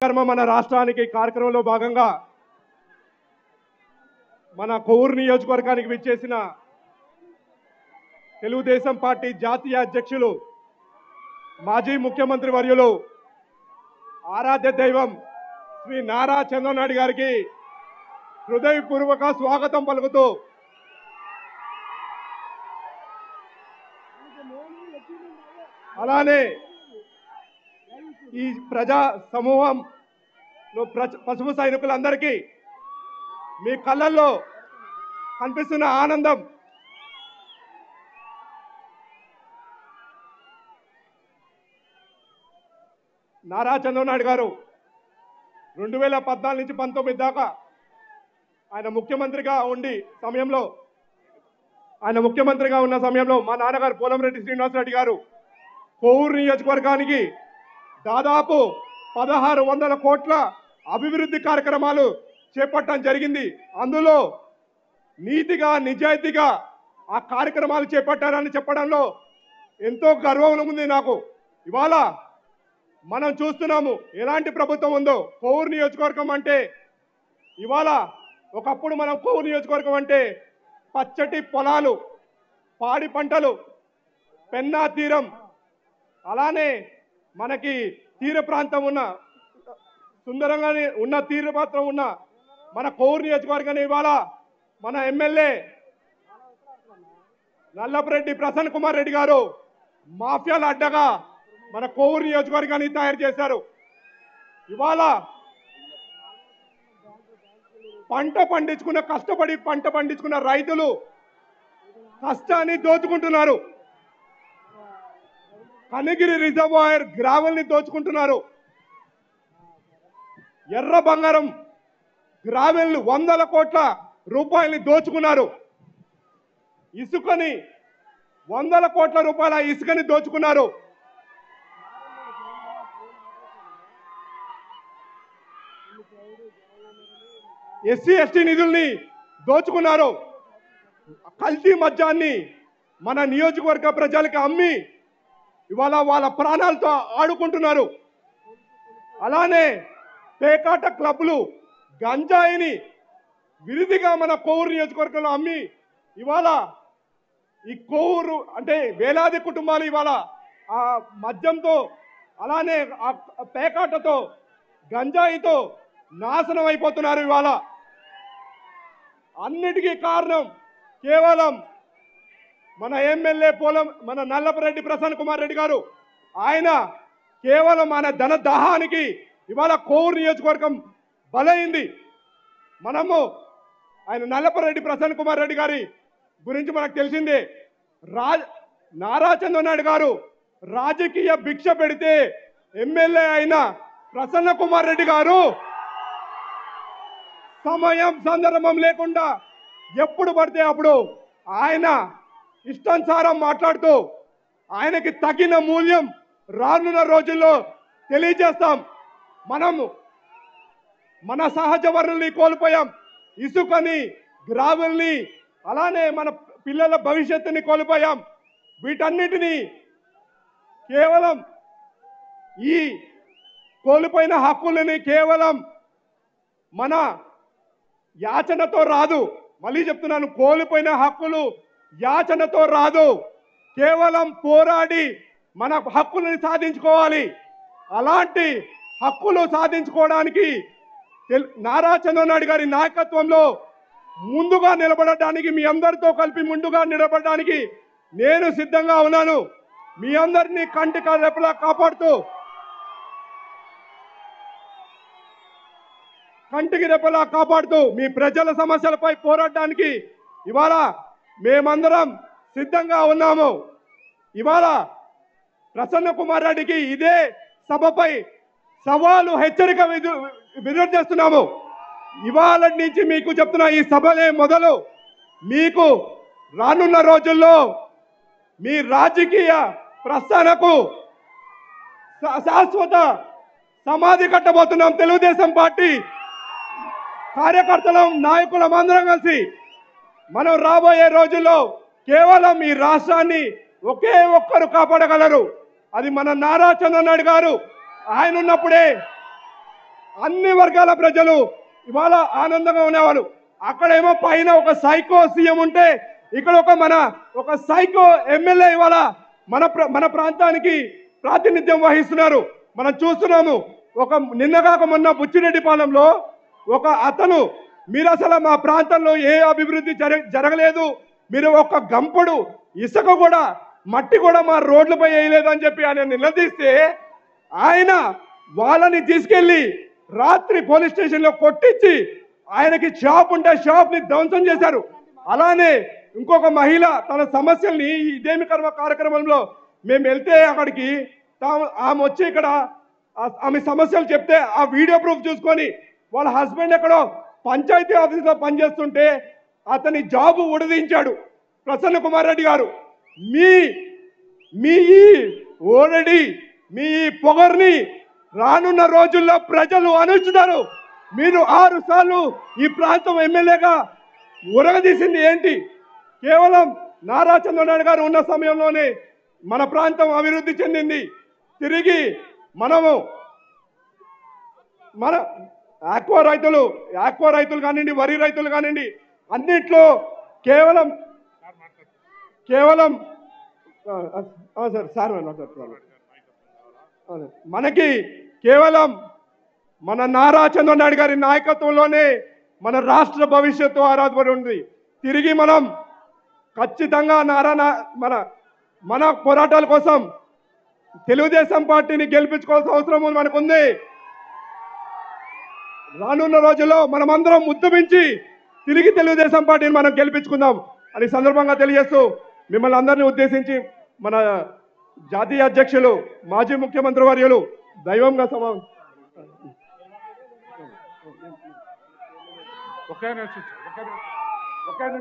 కార్యక్రమం మన రాష్ట్రానికి కార్యక్రమంలో భాగంగా మన కొవ్వూరు నియోజకవర్గానికి విచ్చేసిన తెలుగుదేశం పార్టీ జాతీయ అధ్యక్షులు మాజీ ముఖ్యమంత్రి వర్యులు ఆరాధ్య దైవం శ్రీ నారా చంద్రబాబు నాయుడు గారికి హృదయపూర్వక స్వాగతం పలుకుతూ అలానే ఈ ప్రజా సమూహంలో ప్రజ పసుపు సైనికులందరికీ మీ కళ్ళల్లో కనిపిస్తున్న ఆనందం నారా చంద్రబాబు నాయుడు గారు రెండు వేల పద్నాలుగు నుంచి పంతొమ్మిది దాకా ఆయన ముఖ్యమంత్రిగా ఉండి సమయంలో ఆయన ముఖ్యమంత్రిగా ఉన్న సమయంలో మా నాన్నగారు పోలంరెడ్డి శ్రీనివాసరెడ్డి గారు కోవూరు నియోజకవర్గానికి దాదాపు పదహారు వందల కోట్ల అభివృద్ధి కార్యక్రమాలు చేపట్టడం జరిగింది అందులో నీతిగా నిజాయితీగా ఆ కార్యక్రమాలు చేపట్టారని చెప్పడంలో ఎంతో గర్వం ఉంది నాకు ఇవాళ మనం చూస్తున్నాము ఎలాంటి ప్రభుత్వం ఉందో కోవూరు నియోజకవర్గం అంటే ఇవాళ ఒకప్పుడు మనం కోవూరు నియోజకవర్గం అంటే పచ్చటి పొలాలు పాడి పంటలు పెన్నా తీరం అలానే మనకి తీర ప్రాంతం ఉన్న సుందరంగానే ఉన్న తీర ప్రాంతం ఉన్న మన కోవూరు నియోజకవర్గాన్ని ఇవాళ మన ఎమ్మెల్యే నల్లపరెడ్డి ప్రసన్న కుమార్ రెడ్డి గారు మాఫియాల అడ్డగా మన కోవూరు నియోజకవర్గాన్ని తయారు చేశారు ఇవాళ పంట పండించుకున్న కష్టపడి పంట పండించుకున్న రైతులు కష్టాన్ని దోచుకుంటున్నారు కనగిరి రిజర్వాయర్ గ్రావెల్ని దోచుకుంటున్నారు ఎర్ర బంగారం గ్రావెల్ వందల కోట్ల రూపాయల్ని దోచుకున్నారు ఇసుకని వందల కోట్ల రూపాయల ఇసుకని దోచుకున్నారు ఎస్సీ ఎస్టీ నిధుల్ని దోచుకున్నారు కల్తీ మద్యాన్ని మన నియోజకవర్గ ప్రజలకి అమ్మి ఇవాళ వాళ్ళ ప్రాణాలతో ఆడుకుంటున్నారు అలానే పేకాట క్లబ్లు గంజాయిని విరిదిగా మన కోవూరు నియోజకవర్గంలో అమ్మి ఇవాళ ఈ కోవూరు అంటే వేలాది కుటుంబాలు ఇవాళ ఆ మద్యంతో అలానే ఆ పేకాటతో గంజాయితో నాశనం అయిపోతున్నారు ఇవాళ అన్నిటికీ కారణం కేవలం మన ఎమ్మెల్యే పోలం మన నల్లపరెడ్డి ప్రసన్న కుమార్ రెడ్డి గారు ఆయన కేవలం ఆయన ధన దాహానికి ఇవాళ కోవూరు నియోజకవర్గం బలైంది మనము ఆయన నల్లపరెడ్డి ప్రసన్న కుమార్ రెడ్డి గారి గురించి మనకు తెలిసిందే రా నారా చంద్రబాబు నాయుడు గారు రాజకీయ భిక్ష పెడితే ఎమ్మెల్యే అయిన ప్రసన్న కుమార్ రెడ్డి గారు సమయం సందర్భం లేకుండా ఎప్పుడు పడితే అప్పుడు ఆయన ఇష్టానుసారం మాట్లాడుతూ ఆయనకి తగిన మూల్యం రానున్న రోజుల్లో తెలియజేస్తాం మనము మన సహజ వనరుల్ని కోల్పోయాం ఇసుకని గ్రావెల్ని అలానే మన పిల్లల భవిష్యత్తుని కోల్పోయాం వీటన్నిటినీ కేవలం ఈ కోల్పోయిన హక్కులని కేవలం మన యాచనతో రాదు మళ్ళీ చెప్తున్నాను కోల్పోయిన హక్కులు యాచనతో రాదు కేవలం పోరాడి మన హక్కులను సాధించుకోవాలి అలాంటి హక్కులు సాధించుకోవడానికి తెల్- నారా చంద్రబాబు నాయుడు గారి నాయకత్వంలో ముందుగా నిలబడడానికి మీ అందరితో కలిపి ముందుగా నిలబడడానికి నేను సిద్ధంగా ఉన్నాను మీ అందరినీ కంటి రెప్పలా కాపాడుతూ కంటికి రెప్పలా కాపాడుతూ మీ ప్రజల సమస్యలపై పోరాడడానికి ఇవాళ మేమందరం సిద్ధంగా ఉన్నాము ఇవాళ ప్రసన్న కుమార్ రెడ్డికి ఇదే సభపై సవాలు హెచ్చరిక విధు విడుదల చేస్తున్నాము ఇవాళ నుంచి మీకు చెప్తున్న ఈ సభలే మొదలు మీకు రానున్న రోజుల్లో మీ రాజకీయ ప్రస్థానకు శా- శాశ్వత సమాధి కట్టబోతున్నాం తెలుగుదేశం పార్టీ కార్యకర్తలం నాయకులం అందరం కలిసి మనం రాబోయే రోజుల్లో కేవలం ఈ రాష్ట్రాన్ని ఒకే ఒక్కరు కాపాడగలరు అది మన నారా చంద్రనాయుడు గారు ఆయన ఉన్నప్పుడే అన్ని వర్గాల ప్రజలు ఇవాళ ఆనందంగా ఉండేవాళ్ళు అక్కడేమో పైన ఒక సైకో సీఎం ఉంటే ఇక్కడ ఒక మన ఒక సైకో ఎమ్మెల్యే ఇవాళ మన ప్ర- మన ప్రాంతానికి ప్రాతినిధ్యం వహిస్తున్నారు మనం చూస్తున్నాము ఒక నిన్నగాక మొన్న బుచ్చిరెడ్డిపాలెంలో ఒక అతను మీరు అసలు మా ప్రాంతంలో ఏ అభివృద్ధి జర- జరగలేదు మీరు ఒక గంపుడు ఇసుక కూడా మట్టి కూడా మా రోడ్లపై వేయలేదు అని చెప్పి ఆయన నిలదీస్తే ఆయన వాళ్ళని తీసుకెళ్లి రాత్రి పోలీస్ స్టేషన్ లో కొట్టించి ఆయనకి షాప్ ఉంటే షాప్ ని ధ్వంసం చేశారు అలానే ఇంకొక మహిళ తన సమస్యల్ని ఈ ఇదేమి కర్మ కార్యక్రమంలో మేము వెళ్తే అక్కడికి తాము ఆమె వచ్చి ఇక్కడ ఆ- ఆమె సమస్యలు చెప్తే ఆ వీడియో ప్రూఫ్ చూసుకొని వాళ్ళ హస్బెండ్ ఎక్కడో పంచాయతీ ఆఫీసులో పనిచేస్తుంటే అతని జాబు ఉడదించాడు ప్రసన్న కుమార్ రెడ్డి గారు మీ మీ ఈ ఓరడి మీ ఈ పొగర్ని రానున్న రోజుల్లో ప్రజలు అనుచుతారు మీరు ఆరు సార్లు ఈ ప్రాంతం ఎమ్మెల్యేగా ఉరగదీసింది ఏంటి కేవలం నారా చంద్రనాయుడు గారు ఉన్న సమయంలోనే మన ప్రాంతం అభివృద్ధి చెందింది తిరిగి మనము మన ఆక్వా రైతులు ఆక్వా రైతులు కానివ్వండి వరి రైతులు కానివ్వండి అన్నిట్లో కేవలం కేవలం ఆ, ఆ, సార్ సార్ మాట్లాడుతున్నాను అవును. మనకి కేవలం మన నారా చంద్రనాయుడు గారి నాయకత్వంలోనే మన రాష్ట్ర భవిష్యత్తు ఆరాధపడి ఉంది తిరిగి మనం ఖచ్చితంగా నారా నా- మన మన పోరాటాల కోసం తెలుగుదేశం పార్టీని గెలిపించుకోవాల్సిన అవసరం ఉంది మనకుంది రానున్న రోజుల్లో మనమందరం ముద్దుమించి తిరిగి తెలుగుదేశం పార్టీని మనం గెలిపించుకుందాం అని ఈ సందర్భంగా తెలియజేస్తూ మిమ్మల్ని అందరినీ ఉద్దేశించి మన జాతీయ అధ్యక్షులు మాజీ ముఖ్యమంత్రి వర్యులు దైవంగా సమా ఒకే నిమిషం, ఒకే నిమిషం. ఒకే